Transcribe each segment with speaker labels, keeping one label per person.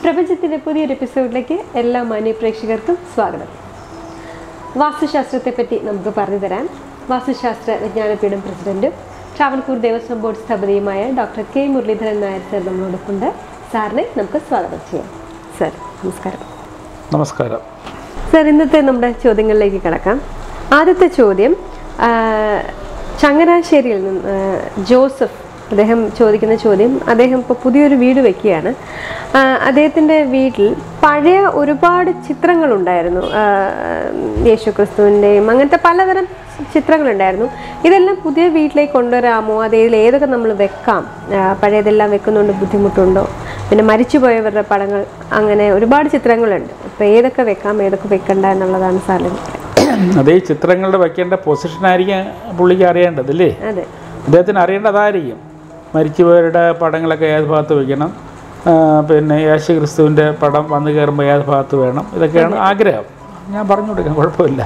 Speaker 1: പ്രപഞ്ചത്തിൻ്റെ പുതിയൊരു എപ്പിസോഡിലേക്ക് എല്ലാ മാന്യ പ്രേക്ഷകർക്കും സ്വാഗതം വാസ്തുശാസ്ത്രത്തെപ്പറ്റി നമുക്ക് പറഞ്ഞു തരാൻ വാസ്തുശാസ്ത്ര വിജ്ഞാനപീഠം പ്രസിഡന്റും ട്രാവൻകൂർ ദേവസ്വം ബോർഡ് സ്ഥാപതിയുമായ doctor K Muraleedharan Nair sir നമ്മളോടൊപ്പമുണ്ട് സാറിനെ നമുക്ക് സ്വാഗതം ചെയ്യാം സർ നമസ്കാരം
Speaker 2: നമസ്കാരം
Speaker 1: സർ ഇന്നത്തെ നമ്മുടെ ചോദ്യങ്ങളിലേക്ക് കിടക്കാം ആദ്യത്തെ ചോദ്യം ആ, ചങ്ങനാശ്ശേരിയിൽ നിന്ന് ആ, ജോസഫ് അദ്ദേഹം ചോദിക്കുന്ന ചോദ്യം അദ്ദേഹം ഇപ്പോൾ പുതിയൊരു വീട് വെക്കുകയാണ് ആ, അദ്ദേഹത്തിൻ്റെ വീട്ടിൽ പഴയ ഒരുപാട് ചിത്രങ്ങളുണ്ടായിരുന്നു ആ, യേശുക്രിസ്തുവിൻ്റെയും അങ്ങനത്തെ പലതരം ചിത്രങ്ങളുണ്ടായിരുന്നു ഇതെല്ലാം പുതിയ വീട്ടിലേക്ക് കൊണ്ടുവരാമോ അത് ഇതിൽ ഏതൊക്കെ നമ്മൾ വെക്കാം ആ, പഴയതെല്ലാം വെക്കുന്നുണ്ട് ബുദ്ധിമുട്ടുണ്ടോ പിന്നെ മരിച്ചുപോയവരുടെ പടങ്ങൾ അങ്ങനെ ഒരുപാട് ചിത്രങ്ങളുണ്ട് അപ്പോൾ ഏതൊക്കെ വെക്കാം ഏതൊക്കെ വെക്കണ്ട എന്നുള്ളതാണ് സാറിന്
Speaker 2: അത് ഈ ചിത്രങ്ങളുടെ വയ്ക്കേണ്ട പൊസിഷനായിരിക്കും പുള്ളിക്ക് അറിയേണ്ടത് അല്ലേ
Speaker 1: അതെ
Speaker 2: അദ്ദേഹത്തിന് അറിയേണ്ടതായിരിക്കും മരിച്ചുപോയവരുടെ പടങ്ങളൊക്കെ ഏത് ഭാഗത്ത് വയ്ക്കണം ആ, പിന്നെ യേശു ക്രിസ്തുവിൻ്റെ പടം വന്ന് കയറുമ്പോൾ ഏത് ഭാഗത്ത് വേണം ഇതൊക്കെയാണ് ആഗ്രഹം ഞാൻ പറഞ്ഞു കൊടുക്കാം കുഴപ്പമില്ല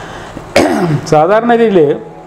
Speaker 2: സാധാരണ രീതിയിൽ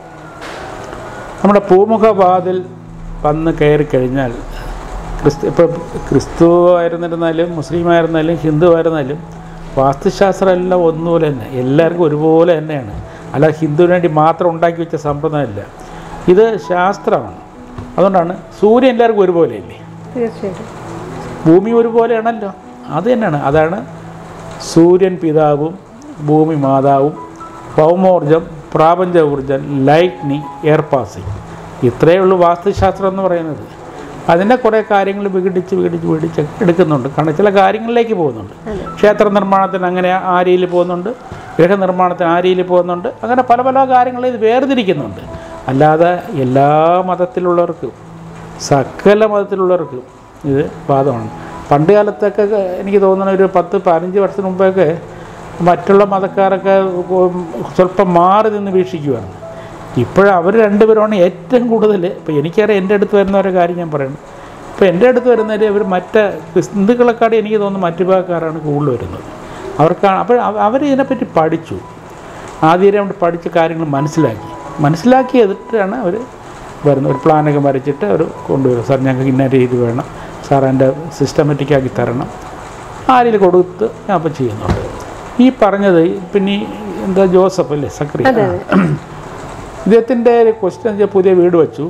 Speaker 2: നമ്മുടെ പൂമുഖവാതിൽ വന്ന് കയറി കഴിഞ്ഞാൽ ക്രിസ്തു ഇപ്പോൾ ക്രിസ്തു ആയിരുന്നിരുന്നാലും മുസ്ലിം ആയിരുന്നാലും ഹിന്ദു ആയിരുന്നാലും വാസ്തുശാസ്ത്രം എല്ലാം ഒന്നുപോലെ തന്നെ എല്ലാവർക്കും ഒരുപോലെ തന്നെയാണ് അല്ലാതെ ഹിന്ദുവിന് വേണ്ടി മാത്രം ഉണ്ടാക്കി വെച്ച സമ്പ്രദായമല്ല ഇത് ശാസ്ത്രമാണ് അതുകൊണ്ടാണ് സൂര്യൻ എല്ലാവർക്കും ഒരുപോലെയല്ലേ
Speaker 1: തീർച്ചയായിട്ടും
Speaker 2: ഭൂമി ഒരുപോലെയാണല്ലോ അത് തന്നെയാണ് അതാണ് സൂര്യൻ പിതാവും ഭൂമി മാതാവും ഭൗമോർജം പ്രാപഞ്ച ഊർജം ലൈറ്റ്നിങ് എയർ പാസിങ് ഇത്രയേ ഉള്ളൂ വാസ്തുശാസ്ത്രം എന്ന് പറയുന്നത് അതിൻ്റെ കുറേ കാര്യങ്ങൾ വിഘടിച്ച് വിഘടിച്ച് വിഘടിച്ച് എടുക്കുന്നുണ്ട് കാരണം ചില കാര്യങ്ങളിലേക്ക് പോകുന്നുണ്ട് ക്ഷേത്ര നിർമ്മാണത്തിന് അങ്ങനെ ആ രീതിയിൽ പോകുന്നുണ്ട് ഗൃഹനിർമ്മാണത്തിന് ആ രീതിയിൽ പോകുന്നുണ്ട് അങ്ങനെ പല പല കാര്യങ്ങൾ ഇത് വേർതിരിക്കുന്നുണ്ട് അല്ലാതെ എല്ലാ മതത്തിലുള്ളവർക്കും സകല മതത്തിലുള്ളവർക്കും ഇത് ബാധകമാണ് പണ്ട് കാലത്തൊക്കെ എനിക്ക് തോന്നുന്ന ഒരു പത്ത് പതിനഞ്ച് വർഷത്തിന് മുമ്പൊക്കെ മറ്റുള്ള മതക്കാരൊക്കെ ഉം സ്വല്പം മാറി നിന്ന് വീക്ഷിക്കുവാണ് ഇപ്പോഴും അവർ രണ്ടുപേരുമാണ് ഏറ്റവും കൂടുതൽ ഇപ്പോൾ എനിക്കറിയാം എൻ്റെ അടുത്ത് വരുന്ന ഒരു കാര്യം ഞാൻ പറയുന്നത് ഇപ്പോൾ എൻ്റെ അടുത്ത് വരുന്നവർ അവർ മറ്റ് ഹിന്ദുക്കളെക്കാട് എനിക്ക് തോന്നുന്നു മറ്റു ഭാഗക്കാരാണ് കൂടുതൽ വരുന്നത് അവർക്കാണ് അപ്പോൾ അവർ ഇതിനെപ്പറ്റി പഠിച്ചു ആദ്യം അവിടെ പഠിച്ച കാര്യങ്ങൾ മനസ്സിലാക്കി മനസ്സിലാക്കി എടുത്തിട്ടാണ് അവർ വരുന്നത് ഒരു പ്ലാനൊക്കെ വരച്ചിട്ട് അവർ കൊണ്ടുവരും സാർ ഞങ്ങൾക്ക് ഇന്ന രീതി വേണം സാർ എൻ്റെ സിസ്റ്റമാറ്റിക് ആക്കി തരണം ആ രീതിയിൽ കൊടുത്ത് ഞാൻ അപ്പോൾ ചെയ്യുന്നുണ്ട് ഈ പറഞ്ഞത് പിന്നെ ഈ എന്താ ജോസഫ് അല്ലേ സക്രി ഇദ്ദേഹത്തിൻ്റെ ഒരു ക്വസ്റ്റ്യൻ വെച്ചാൽ പുതിയ വീട് വെച്ചു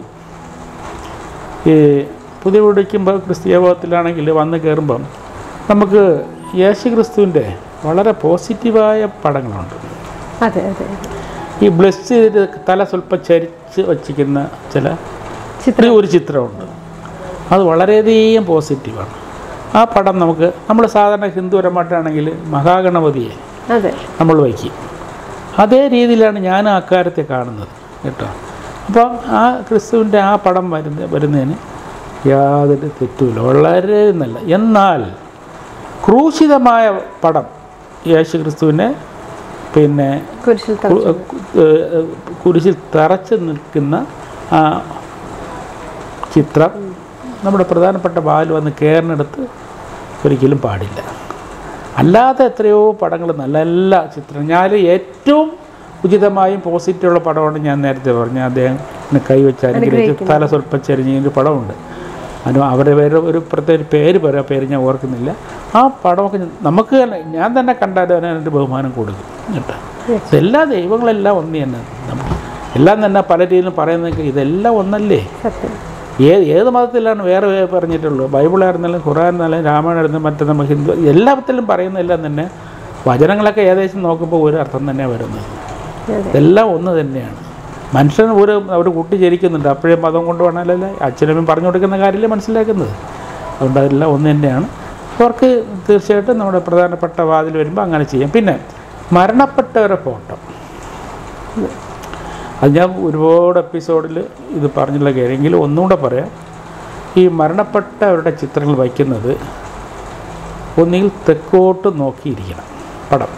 Speaker 2: ഈ പുതിയ വീട് വയ്ക്കുമ്പോൾ ക്രിസ്തീയ ഭവത്തിലാണെങ്കിൽ വന്ന് കയറുമ്പം നമുക്ക് യേശു ക്രിസ്തുവിൻ്റെ വളരെ പോസിറ്റീവായ പടങ്ങളുണ്ട്
Speaker 1: അതെ അതെ
Speaker 2: ഈ ബ്ലസ് ചെയ്ത് തല സ്വല്പം ചരിച്ച് വച്ചിരിക്കുന്ന ചില
Speaker 1: ചിത്രം
Speaker 2: ഒരു ചിത്രമുണ്ട് അത് വളരെയധികം പോസിറ്റീവാണ് ആ പടം നമുക്ക് നമ്മൾ സാധാരണ ഹിന്ദുപരമായിട്ടാണെങ്കിൽ മഹാഗണപതിയെ
Speaker 1: അതെ
Speaker 2: നമ്മൾ വയ്ക്കും അതേ രീതിയിലാണ് ഞാൻ ആ കാര്യത്തെ കാണുന്നത് കേട്ടോ അപ്പം ആ ക്രിസ്തുവിൻ്റെ ആ പടം വരുന്ന വരുന്നതിന് യാതൊരു തെറ്റുമില്ല വളരെ നല്ല എന്നാൽ ക്രൂശിതമായ പടം യേശു ക്രിസ്തുവിനെ പിന്നെ
Speaker 1: കുരിശിൽ ത-
Speaker 2: കു- കു- ഏഹ് കുരിശിൽ തറച്ച് നിൽക്കുന്ന ആ ചിത്രം നമ്മുടെ പ്രധാനപ്പെട്ട വാൽ വന്ന് കയറിനടുത്ത് ഒരിക്കലും പാടില്ല അല്ലാതെ എത്രയോ പടങ്ങൾ നല്ല നല്ല ചിത്രം ഞാൻ ഏറ്റവും ഉചിതമായും പോസിറ്റീവുള്ള പടമാണ് ഞാൻ നേരത്തെ പറഞ്ഞു അദ്ദേഹം എന്നെ കൈവച്ച് അനുഗ്രഹിച്ച് തല സ്വല്പം ചെരിഞ്ഞൊരു പടമുണ്ട് അതിന് അവരെ വേറെ ഒരു പ്രത്യേക പേര് പറയാം പേര് ഞാൻ ഓർക്കുന്നില്ല ആ പടമൊക്കെ നമുക്ക് തന്നെ ഞാൻ തന്നെ കണ്ടാലും അതിനൊരു ബഹുമാനം കൊടുക്കും കേട്ടോ എല്ലാ ദൈവങ്ങളെല്ലാം ഒന്ന് തന്നെ നമുക്ക് എല്ലാം തന്നെ പല രീതിയിലും പറയുന്നതൊക്കെ ഇതെല്ലാം ഒന്നല്ലേ
Speaker 1: സത്യം
Speaker 2: ഏത് ഏത് മതത്തിലാണ് വേറെ വേറെ പറഞ്ഞിട്ടുള്ളൂ ബൈബിളായിരുന്നാലും ഖുറാനായിരുന്നാലും രാമായണമായിരുന്നാലും മറ്റേ നമ്മൾ ഹിന്ദു എല്ലാ മതത്തിലും പറയുന്നതെല്ലാം തന്നെ വചനങ്ങളൊക്കെ ഏകദേശം നോക്കുമ്പോൾ ഒരു അർത്ഥം തന്നെയാണ് വരുന്നത്
Speaker 1: അതെ
Speaker 2: ഇതെല്ലാം ഒന്ന് തന്നെയാണ് മനുഷ്യൻ ഒരു ഒരു കുട്ടി ജനിക്കുന്നുണ്ട് അപ്പോഴേ മതം കൊണ്ടുപോകണമല്ലല്ലേ അച്ഛനമ്മയും പറഞ്ഞു കൊടുക്കുന്ന കാര്യമല്ലേ മനസ്സിലാക്കുന്നത് അതുകൊണ്ട് അതെല്ലാം ഒന്ന് തന്നെയാണ് അവർക്ക് തീർച്ചയായിട്ടും നമ്മുടെ പ്രധാനപ്പെട്ട വാതിൽ വരുമ്പോൾ അങ്ങനെ ചെയ്യാം പിന്നെ മരണപ്പെട്ടവരെ ഫോട്ടോ അത് ഞാൻ ഒരുപാട് എപ്പിസോഡിൽ ഇത് പറഞ്ഞുള്ള കാര്യമെങ്കിലും ഒന്നുകൂടെ പറയാം ഈ മരണപ്പെട്ടവരുടെ ചിത്രങ്ങൾ വയ്ക്കുന്നത് ഒന്നുകിൽ തെക്കോട്ട് നോക്കിയിരിക്കണം പടം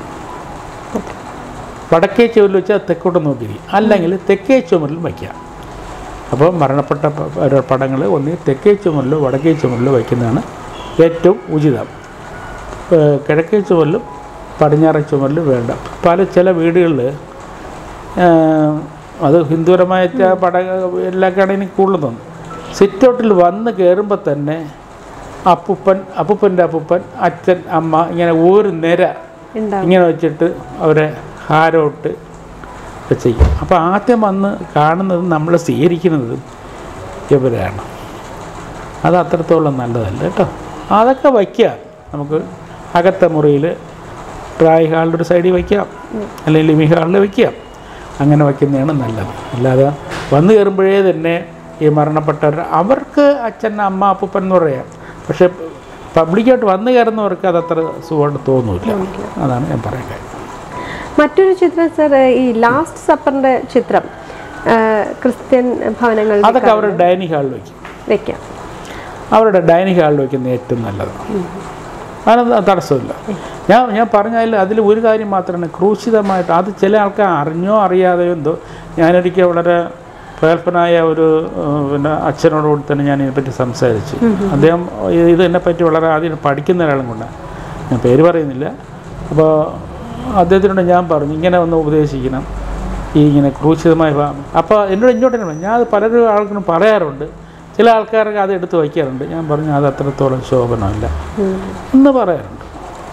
Speaker 2: വടക്കേ ചുവരിൽ വെച്ചാൽ തെക്കോട്ട് നോക്കിയിരിക്കും അല്ലെങ്കിൽ തെക്കേ ചുമരിൽ വയ്ക്കാം അപ്പോൾ മരണപ്പെട്ട പടങ്ങൾ ഒന്നുകിൽ തെക്കേ ചുമരിലോ വടക്കേ ചുമരിലോ വയ്ക്കുന്നതാണ് ഏറ്റവും ഉചിതം ഏഹ് കിഴക്കേ ചുമരിലും പടിഞ്ഞാറേ ചുമരിലും വേണ്ട പല ചില വീടുകളിൽ അത് ഹിന്ദുപരമായ പട എല്ലാക്കാണ് എനിക്ക് കൂടുതൽ തോന്നുന്നു സിറ്റൗട്ടിൽ വന്ന് കയറുമ്പോൾ തന്നെ അപ്പൂപ്പൻ അപ്പൂപ്പൻ്റെ അപ്പൂപ്പൻ അച്ഛൻ അമ്മ ഇങ്ങനെ ഒരു നിര
Speaker 1: ഉണ്ടാവും
Speaker 2: ഇങ്ങനെ വെച്ചിട്ട് അവരെ ഹാരോട്ട് ഒക്കെ ചെയ്യും അപ്പോൾ ആദ്യം വന്ന് കാണുന്നത് നമ്മൾ സ്വീകരിക്കുന്നത് ഇവരാണ് അത് അത്രത്തോളം നല്ലതല്ല കേട്ടോ അതൊക്കെ വയ്ക്കുക നമുക്ക് അകത്തെ മുറിയിൽ ഡ്രായി ഹാളിൻ്റെ ഒരു സൈഡിൽ വയ്ക്കാം അല്ലെങ്കിൽ ലിവിങ് ഹാളിൽ വയ്ക്കാം അങ്ങനെ വയ്ക്കുന്നതാണ് നല്ലത് അല്ലാതെ വന്നു കയറുമ്പോഴേ തന്നെ ഈ മരണപ്പെട്ടവർ അവർക്ക് അച്ഛൻ അമ്മ അപ്പൂപ്പൻ എന്ന് പറയാം പക്ഷേ പബ്ലിക്കായിട്ട് വന്നു കയറുന്നവർക്ക് അതത്ര സുഖമായിട്ട് തോന്നില്ല അതാണ് ഞാൻ പറയാൻ കാര്യം
Speaker 1: മറ്റൊരു ചിത്രം സർ ഈ ലാസ്റ്റ് സപ്പറിന്റെ ചിത്രം ആ, ക്രിസ്ത്യൻ ഭവനങ്ങളിൽ
Speaker 2: അതൊക്കെ അവരുടെ ഡൈനിങ് ഹാളിൽ വയ്ക്കും
Speaker 1: വെക്കാം
Speaker 2: അവരുടെ ഡൈനിങ് ഹാളിൽ വയ്ക്കുന്നത് ഏറ്റവും നല്ലതാണ് അതിനൊന്നും തടസ്സമില്ല ഞാൻ ഞാൻ പറഞ്ഞതിൽ അതിൽ ഒരു കാര്യം മാത്രമാണ് ക്രൂശിതമായിട്ട് അത് ചില ആൾക്കാർ അറിഞ്ഞോ അറിയാതെയോ എന്തോ ഞാനൊരിക്കൽ വളരെ പ്രഗത്ഭനായ ഒരു ഏഹ്, പിന്നെ അച്ഛനോടുകൂടി തന്നെ ഞാൻ ഇതിനെപ്പറ്റി സംസാരിച്ചു അദ്ദേഹം ഇത് ഇത് എന്നെപ്പറ്റി വളരെ ആദ്യം പഠിക്കുന്ന ഒരാളും കൊണ്ടാണ് ഞാൻ പേര് പറയുന്നില്ല അപ്പോൾ അദ്ദേഹത്തിനോട് ഞാൻ പറഞ്ഞു ഇങ്ങനെ ഒന്ന് ഉപദേശിക്കണം ഈ ഇങ്ങനെ ക്രൂശിതമായ ഭാഗം അപ്പോൾ എന്നോട് ഇങ്ങോട്ട് തന്നെ പറഞ്ഞു ഞാൻ അത് പലരും ആൾക്കും പറയാറുണ്ട് ചില ആൾക്കാരൊക്കെ അത് എടുത്ത് വയ്ക്കാറുണ്ട് ഞാൻ പറഞ്ഞു അത് അത്രത്തോളം ശോഭനമല്ല എന്ന് പറയാറുണ്ട്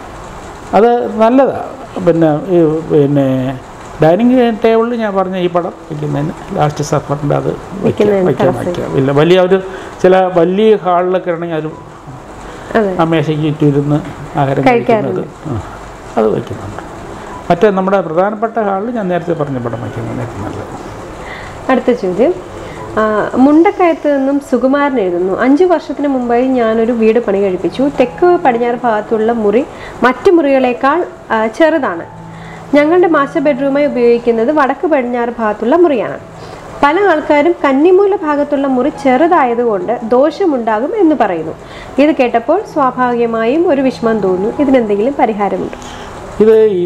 Speaker 2: അത് നല്ലതാണ് പിന്നെ ഈ പിന്നെ ഡൈനിങ് ടേബിളിൽ ഞാൻ പറഞ്ഞ ഈ പടം വയ്ക്കുന്നതിന് ലാസ്റ്റ് സഫറിൻ്റെ അത് വയ്ക്കാം
Speaker 1: വെക്കുന്നതിന്
Speaker 2: വയ്ക്കാം വയ്ക്കാം ഇല്ല വലിയ ഒരു ചില വലിയ ഹാളിലൊക്കെ ആണെങ്കിൽ ഒരു
Speaker 1: അതെ
Speaker 2: ആ മേശയ്ക്ക് ചുറ്റും ഇരുന്ന് ആഹാരം കഴിക്കുന്നത് ആ, അത് വയ്ക്കുന്നുണ്ട് മറ്റേ നമ്മുടെ പ്രധാനപ്പെട്ട ഹാളിൽ ഞാൻ നേരത്തെ പറഞ്ഞ പടം വയ്ക്കുന്നത് ഏറ്റവും നല്ലത്
Speaker 1: അടുത്ത ചോദ്യം ആ, മുണ്ടക്കയത്ത് നിന്നും സുകുമാരൻ എഴുതുന്നു അഞ്ചു വർഷത്തിന് മുമ്പായി ഞാനൊരു വീട് പണി കഴിപ്പിച്ചു തെക്ക് പടിഞ്ഞാറ് ഭാഗത്തുള്ള മുറി മറ്റു മുറികളേക്കാൾ ആ, ചെറുതാണ് ഞങ്ങളുടെ മാസ്റ്റർ ബെഡ്റൂമായി ഉപയോഗിക്കുന്നത് വടക്ക് പടിഞ്ഞാറ് ഭാഗത്തുള്ള മുറിയാണ് പല ആൾക്കാരും കന്നിമൂല ഭാഗത്തുള്ള മുറി ചെറുതായതുകൊണ്ട് ദോഷമുണ്ടാകും എന്ന് പറയുന്നു ഇത് കേട്ടപ്പോൾ സ്വാഭാവികമായും ഒരു വിഷമം തോന്നുന്നു ഇതിനെന്തെങ്കിലും പരിഹാരമുണ്ട്
Speaker 2: ഇത് ഈ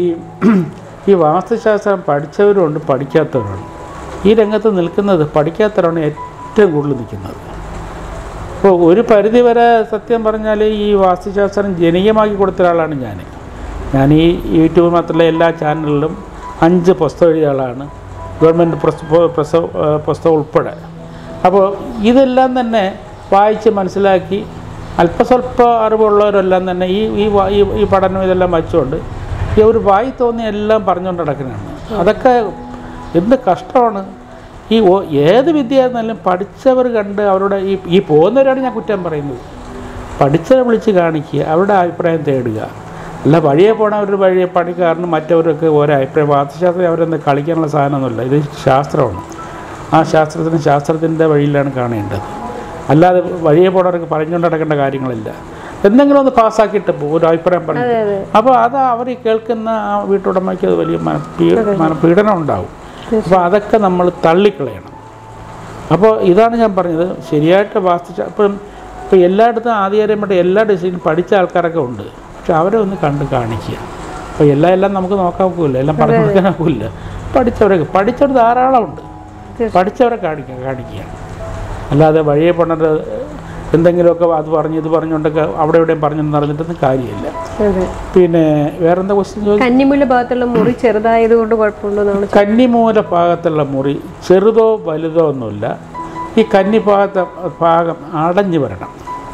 Speaker 2: ഈ വാസ്തുശാസ്ത്രം പഠിച്ചവരുണ്ട് പഠിക്കാത്തവരുണ്ട് ഈ രംഗത്ത് നിൽക്കുന്നത് പഠിക്കാത്തവരാണ് ഏറ്റവും കൂടുതൽ നിൽക്കുന്നത് അപ്പോൾ ഒരു പരിധി വരെ സത്യം പറഞ്ഞാൽ ഈ വാസ്തുശാസ്ത്രം ജനകീയമാക്കി കൊടുത്ത ഒരാളാണ് ഞാൻ ഞാൻ ഈ യൂട്യൂബ് മാത്രമല്ല എല്ലാ ചാനലിലും അഞ്ച് പുസ്തകം എഴുതിയ ആളാണ് ഗവൺമെൻറ് പുസ്തകം പുസ്തകം ഉൾപ്പെടെ അപ്പോൾ ഇതെല്ലാം തന്നെ വായിച്ച് മനസ്സിലാക്കി അല്പസ്വല്പ അറിവുള്ളവരെല്ലാം തന്നെ ഈ ഈ വാ- ഈ ഈ പഠനം ഇതെല്ലാം വച്ചുകൊണ്ട് ഈ ഒരു വായി തോന്നിയ എല്ലാം പറഞ്ഞുകൊണ്ട് നടക്കുന്നതാണ് അതൊക്കെ എന്ത് കഷ്ടമാണ് ഈ ഓ- ഏത് വിദ്യയായിരുന്നാലും പഠിച്ചവർ കണ്ട് അവരുടെ ഈ ഈ പോകുന്നവരാണ് ഞാൻ കുറ്റം പറയുന്നത് പഠിച്ചവരെ വിളിച്ച് കാണിക്കുക അവരുടെ അഭിപ്രായം തേടുക അല്ല വഴിയെ പോണ ഒരു വഴിയെ പണിക്കാരനും മറ്റവരൊക്കെ ഓരോ അഭിപ്രായം വാസ്തുശാസ്ത്രം അവരൊന്ന് കളിക്കാനുള്ള സാധനമൊന്നുമില്ല ഇത് ശാസ്ത്രമാണ് ആ ശാസ്ത്രത്തിന് ശാസ്ത്രത്തിൻ്റെ വഴിയിലാണ് കാണേണ്ടത് അല്ലാതെ വഴിയെ പോണവർക്ക് പറഞ്ഞുകൊണ്ട് നടക്കേണ്ട കാര്യങ്ങളില്ല എന്തെങ്കിലും ഒന്ന് പാസ്സാക്കിയിട്ട് പോകും ഒരു അഭിപ്രായം പറഞ്ഞു അപ്പോൾ അത് അവർ ഈ കേൾക്കുന്ന ആ വീട്ടുടമയ്ക്ക് അത് വലിയ മനപ്പീ മനപീഡനം ഉണ്ടാവും അപ്പോൾ അതൊക്കെ നമ്മൾ തള്ളിക്കളയണം അപ്പോൾ ഇതാണ് ഞാൻ പറഞ്ഞത് ശരിയായിട്ട് വാസ്തു ഇപ്പം ഇപ്പം എല്ലായിടത്തും ആധികാരികമായിട്ട് എല്ലാ ഡിസൈനും പഠിച്ച ആൾക്കാരൊക്കെ ഉണ്ട് പക്ഷെ അവരെ ഒന്ന് കണ്ട് കാണിക്കുക അപ്പോൾ എല്ലാം എല്ലാം നമുക്ക് നോക്കാൻ ഒക്കില്ല എല്ലാം പറഞ്ഞു കൊടുക്കാൻ ഒക്കില്ല പഠിച്ചവരൊക്കെ പഠിച്ചവർ ധാരാളമുണ്ട് പഠിച്ചവരെ കാണിക്കുക കാണിക്കുക അല്ലാതെ വഴിയെ പോണത് എന്തെങ്കിലുമൊക്കെ അത് പറഞ്ഞ് ഇത് പറഞ്ഞുകൊണ്ടൊക്കെ അവിടെ എവിടെയും പറഞ്ഞു നടന്നിട്ടൊന്നും കാര്യമില്ല
Speaker 1: അതെ
Speaker 2: പിന്നെ വേറെന്താ ക്വസ്റ്റ്യൻ ചോദിച്ചു
Speaker 1: കന്നിമുല്ല ഭാഗത്തുള്ള മുറി ചെറുതായതുകൊണ്ട് കുഴപ്പമുണ്ടോ എന്നാണ്
Speaker 2: കന്നിമൂല ഭാഗത്തുള്ള മുറി ചെറുതോ വലുതോ ഒന്നുമില്ല ഈ കന്നി ഭാഗത്തെ ഭാഗം അടഞ്ഞു വരണം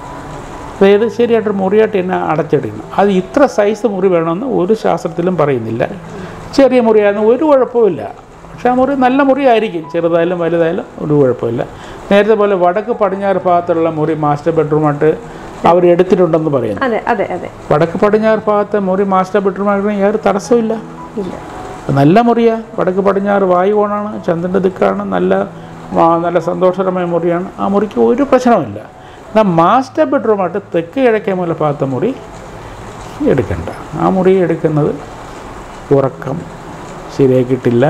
Speaker 2: അതായത് ശരിയായിട്ടൊരു മുറിയായിട്ട് തന്നെ അടച്ചിടണം അത് ഇത്ര സൈസ് മുറി വേണമെന്ന് ഒരു ശാസ്ത്രത്തിലും പറയുന്നില്ല ചെറിയ മുറിയായിരുന്നു ഒരു കുഴപ്പമില്ല പക്ഷേ ആ മുറി നല്ല മുറിയായിരിക്കും ചെറുതായാലും വലുതായാലും ഒരു കുഴപ്പമില്ല നേരത്തെ പോലെ വടക്ക് പടിഞ്ഞാറ് ഭാഗത്തുള്ള മുറി മാസ്റ്റർ ബെഡ്റൂമായിട്ട് അവർ എടുത്തിട്ടുണ്ടെന്ന് പറയുന്നു
Speaker 1: അതെ അതെ അതെ
Speaker 2: വടക്ക് പടിഞ്ഞാറ് ഭാഗത്തെ മുറി മാസ്റ്റർ ബെഡ്റൂമായിട്ട് യാതൊരു തടസ്സമില്ല
Speaker 1: ഇല്ല
Speaker 2: നല്ല മുറിയാണ് വടക്ക് പടിഞ്ഞാറ് വായു കോണാണ് ചന്ദ്രൻ്റെ ദിക്കാണ് നല്ല ആ, നല്ല സന്തോഷകരമായ മുറിയാണ് ആ മുറിക്ക് ഒരു പ്രശ്നമില്ല എന്നാൽ മാസ്റ്റർ ബെഡ്റൂമായിട്ട് തെക്ക് കിഴക്കേ മൂല ഭാഗത്തെ മുറി എടുക്കണ്ട ആ മുറി എടുക്കുന്നത് ഉറക്കം ശരിയായി കിട്ടില്ല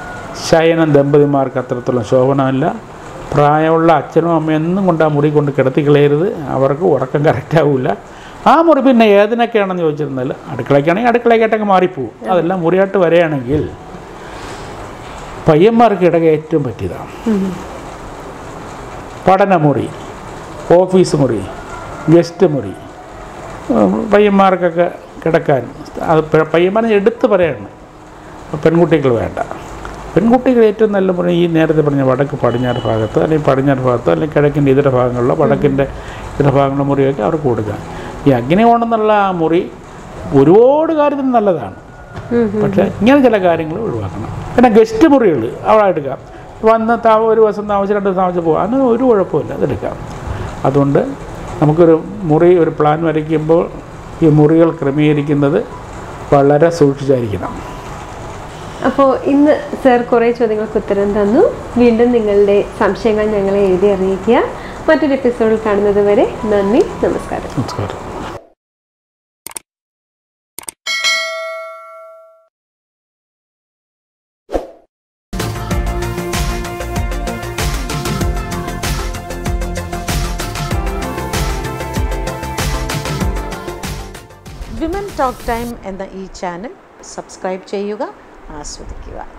Speaker 2: ശയനം ദമ്പതിമാർക്ക് അത്രത്തോളം ശോഭനമല്ല പ്രായമുള്ള അച്ഛനും അമ്മയും എന്നും കൊണ്ട് ആ മുറി കൊണ്ട് കിടത്തി കളയരുത് അവർക്ക് ഉറക്കം കറക്റ്റ് ആവില്ല ആ മുറി പിന്നെ ഏതിനൊക്കെയാണെന്ന് ചോദിച്ചിരുന്നാൽ അടുക്കളയ്ക്കാണെങ്കിൽ അടുക്കളയ്ക്കായിട്ടൊക്കെ മാറിപ്പോവും അതെല്ലാം മുറിയായിട്ട് വരികയാണെങ്കിൽ പയ്യന്മാർക്ക് ഇടക ഏറ്റവും പറ്റിയതാണ് പഠനമുറി ഓഫീസ് മുറി ഗസ്റ്റ് മുറി ഉം, പയ്യന്മാർക്കൊക്കെ കിടക്കാൻ അത് പ- പയ്യന്മാരെ എടുത്ത് പറയാണ് പെൺകുട്ടികൾ വേണ്ട പെൺകുട്ടികൾ ഏറ്റവും നല്ല മുറി ഈ നേരത്തെ പറഞ്ഞ വടക്ക് പടിഞ്ഞാറ് ഭാഗത്ത് അല്ലെങ്കിൽ പടിഞ്ഞാറ് ഭാഗത്ത് അല്ലെങ്കിൽ കിഴക്കിൻ്റെ ഇതര ഭാഗങ്ങളിലോ വടക്കിൻ്റെ ചില ഭാഗങ്ങളുടെ മുറിയൊക്കെ അവർക്ക് കൊടുക്കാം ഈ അഗ്നികോണം എന്നുള്ള ആ മുറി ഒരുപാട് കാര്യത്തിന് നല്ലതാണ് പക്ഷേ ഇങ്ങനെ ചില കാര്യങ്ങൾ ഒഴിവാക്കണം പിന്നെ ഗസ്റ്റ് മുറികൾ അവിടെ എടുക്കാം വന്ന് താ ഒരു ദിവസം താമസിച്ച് രണ്ട് ദിവസം താമസിച്ച് പോകാം അങ്ങനെ ഒരു കുഴപ്പമില്ല അതെടുക്കാം അതുകൊണ്ട് നമുക്കൊരു മുറി ഒരു പ്ലാൻ വരയ്ക്കുമ്പോൾ ഈ മുറികൾ ക്രമീകരിക്കുന്നത് വളരെ സൂക്ഷിച്ചായിരിക്കണം
Speaker 1: അപ്പോൾ ഇന്ന് സർ കുറേ ചോദ്യങ്ങൾക്ക് ഉത്തരം തന്നു വീണ്ടും നിങ്ങളുടെ സംശയങ്ങൾ ഞങ്ങളെ എഴുതി അറിയിക്കുക മറ്റൊരു എപ്പിസോഡിൽ കാണുന്നത് വരെ നന്ദി നമസ്കാരം
Speaker 2: നമസ്കാരം
Speaker 3: വിമൻ ടോക്ക് ടൈം എന്ന ഈ ചാനൽ സബ്സ്ക്രൈബ് ചെയ്യുക ആസ്വദിക്കുക